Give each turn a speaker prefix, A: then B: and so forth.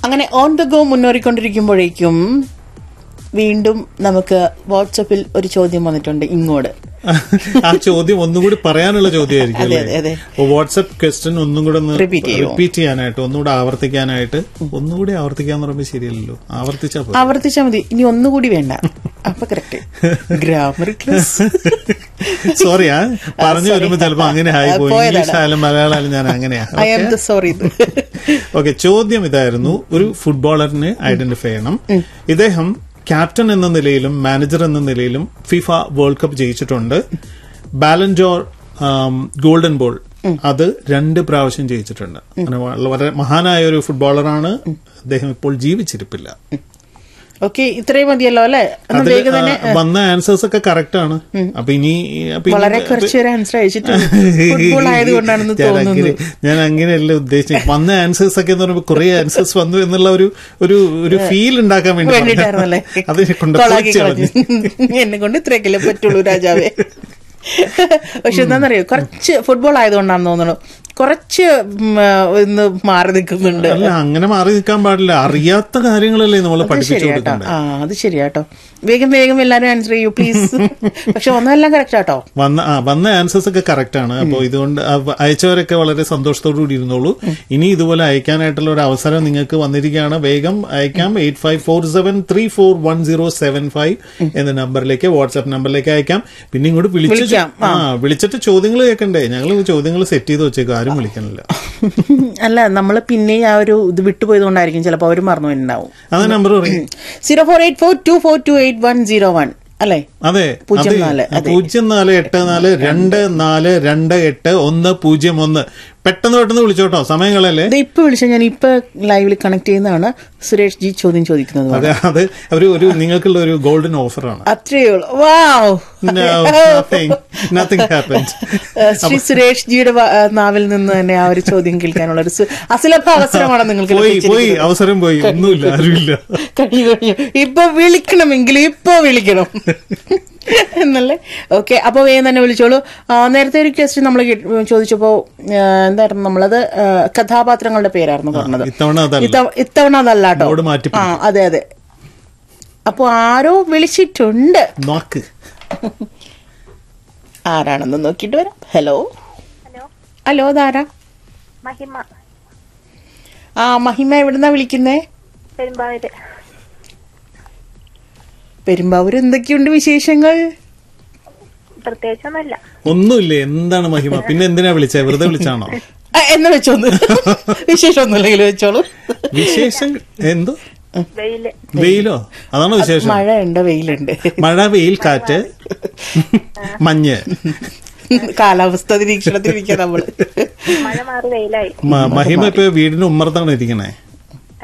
A: അങ്ങനെ on the go മുന്നേറിക്കൊണ്ടിരിക്കുമ്പോഴേക്കും വീണ്ടും നമുക്ക് വാട്സപ്പിൽ ഒരു ചോദ്യം വന്നിട്ടുണ്ട് ഇങ്ങോട്ട്
B: ആ ചോദ്യം ഒന്നും കൂടി പറയാനുള്ള ചോദ്യമായിരിക്കും
A: അതെ,
B: അല്ലേ
A: അതെ,
B: വാട്സ്ആപ്പ് ക്വസ്റ്റ്യൻ ഒന്നും കൂടെ ഒന്ന്
A: Repeat ചെയ്യുമോ?
B: റിപ്പീറ്റ് ചെയ്യാനായിട്ട് ഒന്നുകൂടെ ആവർത്തിക്കാനായിട്ട് ഒന്നുകൂടി ആവർത്തിക്കാന്ന് പറയുമ്പോൾ ശരിയല്ലല്ലോ ആവർത്തിച്ചാ പോരെ.
A: ആവർത്തിച്ചാൽ മതി ഇനി ഒന്നുകൂടി വേണ്ട അപ്പൊ കറക്റ്റ് ഗ്രാമർ ക്ലാസ്
B: സോറി ആ പറഞ്ഞു
A: sorry.
B: വരുമ്പോ ചിലപ്പോ അങ്ങനെ ആയി
A: ആ,
B: പോയി
A: പോയതാണ്.
B: ഇംഗ്ലീഷ് ആയാലും മലയാളം ആയാലും ഞാൻ അങ്ങനെയാ
A: I am the sorry
B: okay ചോദ്യം ഇതായിരുന്നു ഒരു ഫുട്ബോളറിനെ ഐഡന്റിഫൈ ചെയ്യണം ഇദ്ദേഹം ക്യാപ്റ്റൻ എന്ന നിലയിലും മാനേജർ എന്ന നിലയിലും ഫിഫ വേൾഡ് കപ്പ് ജയിച്ചിട്ടുണ്ട് ബാലൻജോർ ഗോൾഡൻ ബോൾ അത് രണ്ട് പ്രാവശ്യം ജയിച്ചിട്ടുണ്ട് അങ്ങനെ വളരെ മഹാനായ ഒരു ഫുട്ബോളറാണ് അദ്ദേഹം ഇപ്പോൾ ജീവിച്ചിരിപ്പില്ല
A: ഓക്കെ ഇത്രയും മതിയല്ലോ അല്ലെ ഒന്ന്
B: അതില്
A: വേഗം തന്നെ
B: ആ, വന്ന ആൻസേഴ്സ് ഒക്കെ കറക്റ്റ് ആണ് അപ്പൊ ഇനി അപ്പൊ ഇനി-
A: വളരെ കുറച്ച് ഒരു ആൻസർ അയച്ചിട്ടുണ്ട് ഫുട്ബോൾ ആയതുകൊണ്ടാണെന്ന്
B: ഞാൻ
A: തോന്നുന്നു
B: അങ്ങനെ- ഞാൻ അങ്ങനെയല്ല ഉദ്ദേശിച്ചത് വന്ന ആൻസേഴ്സ് ഒക്കെ എന്ന് പറയുമ്പോൾ കുറെ ആൻസേഴ്സ് വന്നു എന്നുള്ള ഒരു ഒരു ഒരു ഫീൽ ഉണ്ടാക്കാൻ വേണ്ടി
A: വേണ്ടിട്ടായിരുന്നല്ലേ
B: പറഞ്ഞതാ. അതിനെ കൊണ്ട്
A: കൊളാക്കി
B: പൊളിച്ച് കളഞ്ഞു.
A: കളഞ്ഞു. എന്നെ കൊണ്ട് ഇത്രയൊക്കെയല്ലേ പറ്റുള്ളൂ രാജാവേ പക്ഷെ എന്താണെന്നറിയോ കുറച്ച് ഫുട്ബോൾ ആയതുകൊണ്ടാണെന്ന് തോന്നുന്നു കുറച്ച് ഉം, ആ, ഒന്ന് മാറി നിൽക്കുന്നുണ്ട്
B: അല്ല അങ്ങനെ മാറി നിൽക്കാൻ പാടില്ല അറിയാത്ത കാര്യങ്ങളല്ലേ നമ്മൾ
A: അത്
B: പഠിപ്പിച്ചു
A: ശരിയാട്ടോ
B: കൊടുക്കണ്ടേ
A: ആ അത് ശരിയാട്ടോ വേഗം വേഗം എല്ലാരും ആൻസർ ചെയ്യൂ പ്ലീസ് പക്ഷെ ഒന്നെല്ലാം കറക്റ്റ് ആട്ടോ
B: വന്ന ആ വന്ന ആൻസേഴ്സ് ഒക്കെ കറക്റ്റ് ആണ് അപ്പോൾ ഇതുകൊണ്ട് അവ- അയച്ചവരൊക്കെ വളരെ സന്തോഷത്തോടു കൂടി ഇരുന്നോളൂ ഇനി ഇതുപോലെ അയക്കാനായിട്ടുള്ള ഒരു അവസരം നിങ്ങൾക്ക് വന്നിരിക്കുകയാണ് വേഗം അയക്കാം eight five four seven three four one zero seven five എന്ന നമ്പറിലേക്ക് വാട്സ്ആപ്പ് നമ്പറിലേക്ക് അയക്കാം പിന്നെ ഇങ്ങോട്ട് വിളിച്ച്
A: വിളിക്കാം,
B: ആ വിളിച്ചിട്ട് ചോദ്യങ്ങൾ കേൾക്കണ്ടേ ഞങ്ങൾ ചോദ്യങ്ങൾ സെറ്റ് ചെയ്ത് വെച്ചേക്കും ആരും വിളിക്കണില്ല
A: അല്ല നമ്മൾ പിന്നെ ആ ഒരു ഇത് വിട്ടുപോയതുകൊണ്ടായിരിക്കും ചിലപ്പോൾ അവർ മറന്നു പോയിട്ടുണ്ടാവും
B: അത് നമ്പർ പറയും
A: zero four eight four two four two eight one zero one അല്ലേ
B: അതെ
A: പൂജ്യം
B: അതെ.
A: നാല്,
B: ആ,
A: അതെ.
B: പൂജ്യം നാല് എട്ട് നാല് രണ്ട് നാല് രണ്ട് എട്ട് ഒന്ന് പൂജ്യം ഒന്ന് പെട്ടെന്ന് പെട്ടെന്ന് വിളിച്ചോട്ടോ സമയം കളയല്ലേ
A: ഇത് ഇപ്പൊ വിളിച്ച ഞാൻ ഇപ്പൊ ലൈവിൽ കണക്ട് ചെയ്യുന്നതാണ് സുരേഷ് ജി ചോദ്യം ചോദിക്കുന്നത്
B: അതെ അത് ഒരു ഒരു നിങ്ങൾക്കുള്ള ഒരു ഗോൾഡൻ ഓഫറാണ്
A: അത്രേ ഉള്ളൂ വാവ്
B: No, nothing. Nothing happened.
A: Shri Suresh ജിയുടെ വ- ആ, നാവിൽ നിന്ന് തന്നെ ആ ഒരു ചോദ്യം കേൾക്കാനുള്ള ഒരു സു- അസുലഭ അവസരമാണ് നിങ്ങൾക്ക്
B: പോയി പോയി
A: ലഭിച്ചിരിക്കുന്നത്.
B: അവസരം പോയി ഒന്നുമില്ല ആരുമില്ല
A: കഴിഞ്ഞു കഴിഞ്ഞു ഇപ്പൊ വിളിക്കണമെങ്കിൽ ഇപ്പൊ വിളിക്കണം എന്നല്ലേ ഓക്കെ അപ്പൊ വേഗം തന്നെ വിളിച്ചോളൂ ആ, നേരത്തെ ഒരു ക്വസ്റ്റ്യൻ നമ്മൾ ചോദിച്ചപ്പോ ആ, എന്തായിരുന്നു നമ്മളത് ആ, കഥാപാത്രങ്ങളുടെ പേരായിരുന്നു പറഞ്ഞത്
B: ഇത്തവണ അതല്ല
A: ഇത്ത- ഇത്തവണ അതല്ല കേട്ടോ
B: ബോർഡ് മാറ്റി
A: ആ അതെ അതെ അപ്പൊ ആരോ വിളിച്ചിട്ടുണ്ട്
B: നോക്ക്
A: ആരാണെന്ന് നോക്കിയിട്ട് വരാം ഹലോ
C: ഹലോ
A: ഹലോ ഇതാരാ
C: മഹിമ
A: ആ മഹിമ എവിടുന്നാ വിളിക്കുന്നേ
C: പെരുമ്പാവൂര്
A: പെരുമ്പാവൂർ എന്തൊക്കെയുണ്ട് വിശേഷങ്ങൾ
C: പ്രത്യേകിച്ചൊന്നുമില്ല
B: ഒന്നുമില്ല എന്താണ് മഹിമ പിന്നെ എന്തിനാ വിളിച്ചേ വെറുതെ വിളിച്ചാണോ
A: ആ, എന്നെ വെച്ചോന്ന് വിശേഷമൊന്നുമില്ലെങ്കിൽ വെച്ചോളൂ
B: വിശേഷം എന്തോ
C: വെയില്
B: വെയിലോ അതാണോ വിശേഷം
A: മഴ ഉണ്ട് വെയിലുണ്ട്
B: മഴ വെയിൽ കാറ്റ് മഞ്ഞ്
A: കാലാവസ്ഥ നിരീക്ഷണത്തിൽ ഇരിക്കുക നമ്മള്
C: മഴ മാറി വെയിലായി
B: മ- മഹിമ ഇപ്പൊ വീടിന്റെ ഉമ്മറത്താണ് ഇരിക്കണേ